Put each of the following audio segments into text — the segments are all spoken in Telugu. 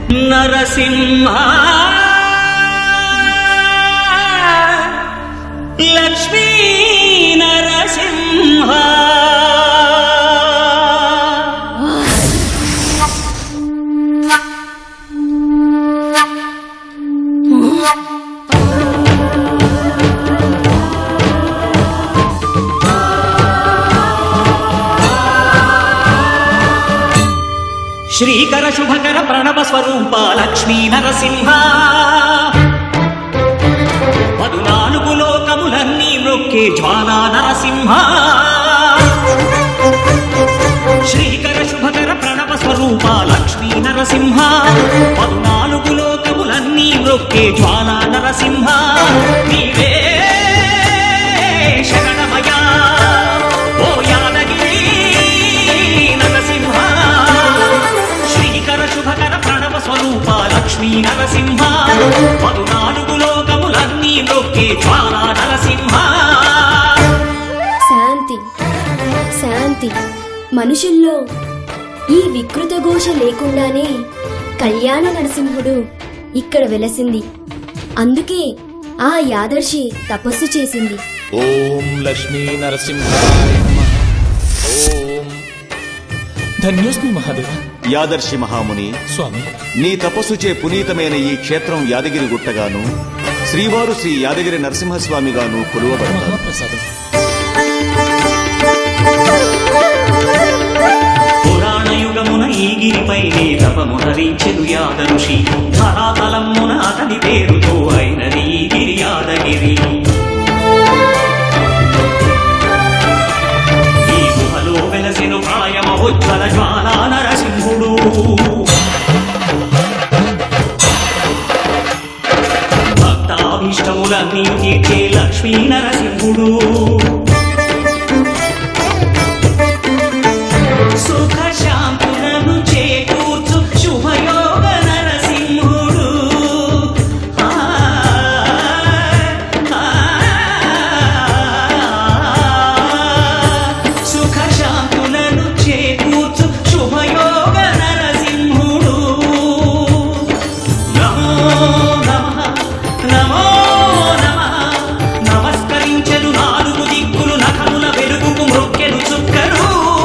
నరసింహ లక్ష్మీ నరసింహ శ్రీకర శుభకర ప్రణవ స్వరూప లక్ష్మీ నరసింహ పదునాలుగు లోకములన్నీ మొక్కే జ్వాలా నరసింహ శ్రీకర శుభకర ప్రణవ స్వరూప లక్ష్మీ నరసింహ పద్నాలుగు లోకములన్నీ మొక్కే జ్వాలా నరసింహ నీవే శరణమయా ఓ యాదగిరి నరసింహ శ్రీకర శుభకర ప్రణవ స్వరూప లక్ష్మీ నరసింహ పద్నాలుగు లోకములన్నీ మొక్కే జ్వాలా నరసింహ శాంతి శాంతి మనుషుల్లో ఈ వికృత ఘోష లేకుండానే కళ్యాణ నరసింహుడు ఇక్కడ వెలసింది అందుకే ఆ యాదర్శి తపస్సు చేసింది ఓం లక్ష్మీ నరసింహాయ నమః. ఓం ధన్యోస్మి మహాదేవ యాదర్శి మహాముని స్వామి నీ తపస్సుచే పునీతమైన ఈ క్షేత్రం యాదగిరి గుట్టగాను శ్రీవారు శ్రీ యాదగిరి నరసింహస్వామిగాను కొలువబడతారు మహాప్రసాదం పురాణ యుగమున ఈ గిరిపైనే తపమునరించెను యాదరుషి ధరాతలమున అతని పేరుతో అయినది ఈ గిరి యాదగిరి ఈ గుహలో వెలసెను ప్రళయమహోజ్వల జ్వాలా నరసింహుడు భక్తాభీష్టములన్నీ తీర్చే లక్ష్మీ నరసింహుడు సుఖ శాంతులను చేకూర్చు శుభయోగ నరసింహుడు ఆ, ఆ, సుఖ శాంతులను చేకూర్చు శుభయోగ నరసింహుడు నమో నమః నమో నమః నమస్కరించెను నాలుగు దిక్కులు నఖముల వెలుగుకు మృక్కెను చుక్కరు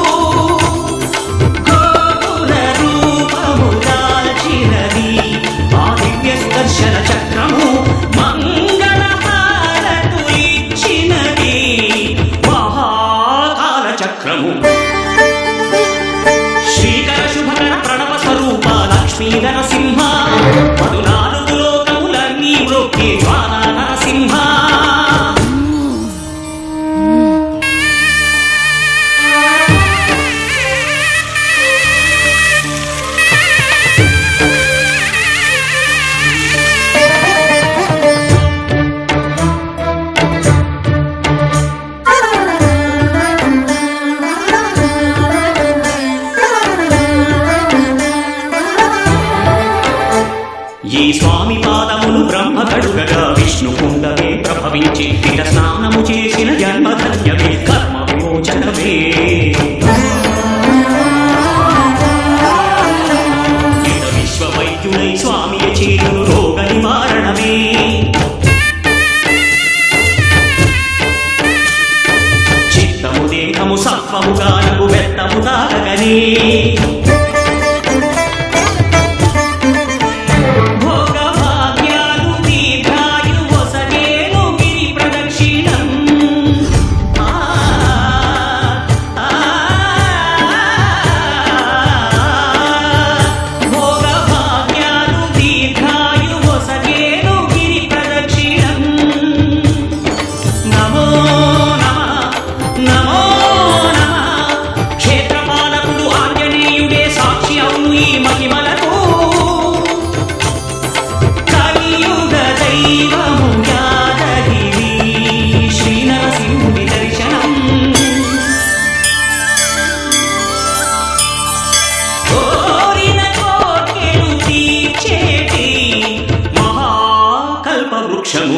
గోకుల రూపము దాల్చినది ఆ దివ్య స్పర్శన చక్రము మంగళ హారతులిచ్చినది మహాకాల చక్రము శ్రీకర శుభకర ప్రణవ స్వరూప లక్ష్మీ నరసింహ పదునాలుగు లోకములన్నీ మ్రొక్కే జ్వాలా నరసింహ ఈ స్వామి పాదములు బ్రహ్మ కడుగగా విష్ణు కుండమే ప్రభవించి ఇట స్నానము చేసిన జన్మధన్యమే కర్మ విమోచనమే ఇట విశ్వవైద్యుడై స్వామి చేతులు రోగ నివారణమే చిత్తము దేహము సత్వము గానము వెత్తము తాగగనే భోగభాగ్యాలు దీర్ఘాయు వసగేను గిరి ప్రదక్షిణం ఆ, ఆ, భోగభాగ్యాలు దీర్ఘాయు వసగేను గిరి ప్రదక్షిణం నమో నమః నమో నమః క్షేత్రపాలకుడు ఆంజనేయుడే సాక్షి అవును ఈ మహిమలకు కలియుగ దైవము యాదగిరి శ్రీ నరసింహుడి దర్శనం కోరిన కోర్కెలు తీర్చేటి మహాకల్ప వృక్షము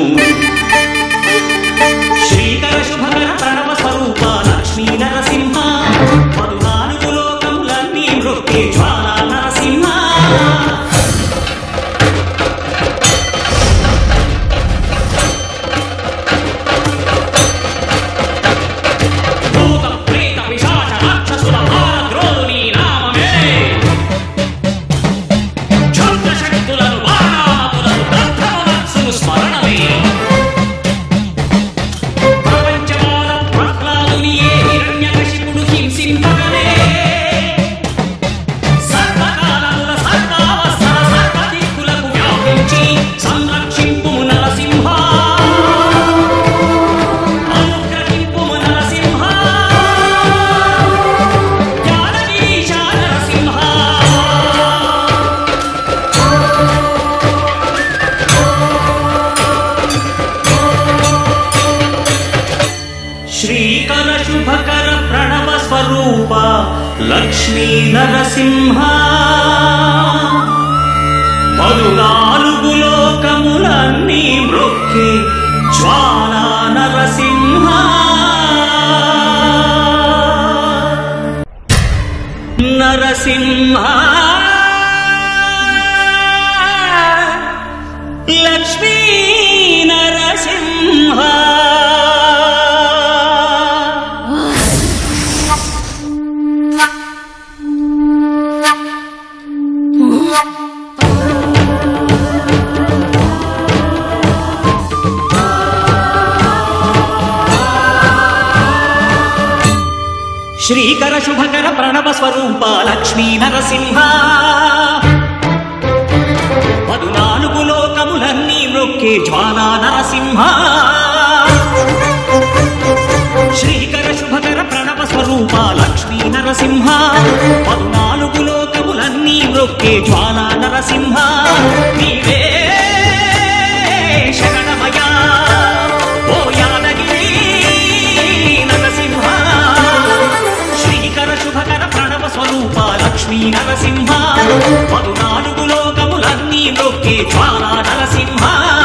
శ్రీకర శుభకర ప్రణవ స్వరూప లక్ష్మీ నరసింహ పద్నాలుగు లోకములన్నీ మృత్యు జ్వాలా నరసింహ లక్ష్మీ నరసింహ పదునాలుగు లోకములన్నీ మృక్కి జ్వాలా నరసింహ నరసింహ లక్ష్మీ నరసింహ శ్రీకర శుభకర ప్రణవ స్వరూప లక్ష్మీ నరసింహ పదునాలుగు లోకములన్నీ మృక్కే జ్వాలా నరసింహ శ్రీకర శుభకర ప్రణవ స్వరూప లక్ష్మీ నరసింహ పద్నాలుగు లోకములన్నీ మృక్కే జ్వాలా నరసింహ నీవే శరణమయా ఓ యాదగిరి నరసింహ శ్రీకర శుభకర ప్రణవ స్వరూప లక్ష్మీ నరసింహ పద్నాలుగు లోకములన్నీ మృక్కే జ్వాలా నరసింహ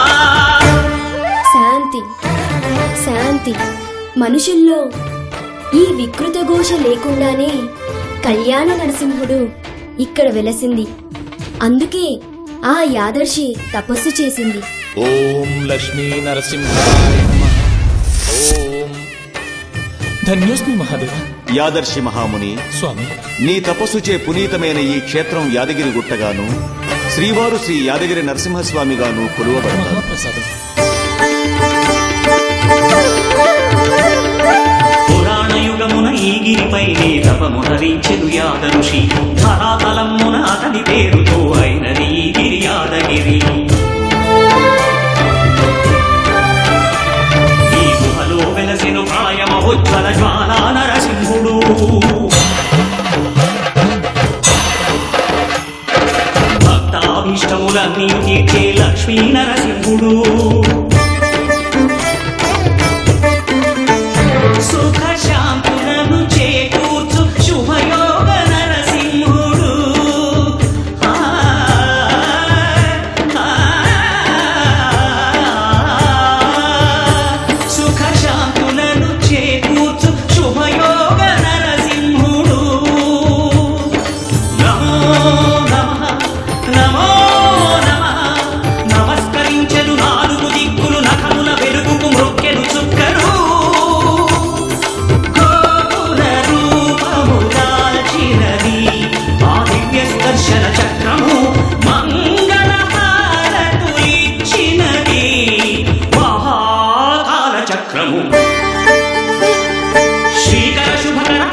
శాంతి శాంతి మనుషుల్లో ఈ వికృత ఘోష లేకుండానే కళ్యాణ నరసింహుడు ఇక్కడ వెలసింది అందుకే ఆ యాదర్శి తపస్సు చేసింది ఓం లక్ష్మీ నరసింహాయ నమః ఓం ధన్యోస్మి మహాదేవ యాదర్శి మహాముని స్వామి నీ తపస్సుచే పునీతమైన ఈ క్షేత్రం యాదగిరి గుట్టగాను శ్రీవారు శ్రీ యాదగిరి నరసింహస్వామిగాను కొలువబడతారు మహాప్రసాదం పురాణ యుగమున ఈ గిరిపైనే తపమునరించెను యాదరుషి ధరాతలమున అతని పేరుతో అయినది ఈ గిరి యాదగిరి ఈ గుహలో వెలసెను ప్రాయమహోజ్వల జ్వాలా నరసింహుడు భక్తాభీష్టములన్నీ తీర్చే లక్ష్మీ నరసింహుడు సుఖ శాంతులను చేకూర్చు శుభయోగ నరసింహుడు ఆ, ఆ, సుఖ శాంతులను చేకూర్చు శుభయోగ నరసింహుడు నమో నమః నమో నమః నమస్కరించెను నాలుగు దిక్కులు నఖముల వెలుగుకు మృక్కెను చుక్కరు గోపుర రూపము దాల్చినది ఆ దివ్య స్పర్శన చక్రము మంగళ హారతులిచ్చినది మహాకాల చక్రము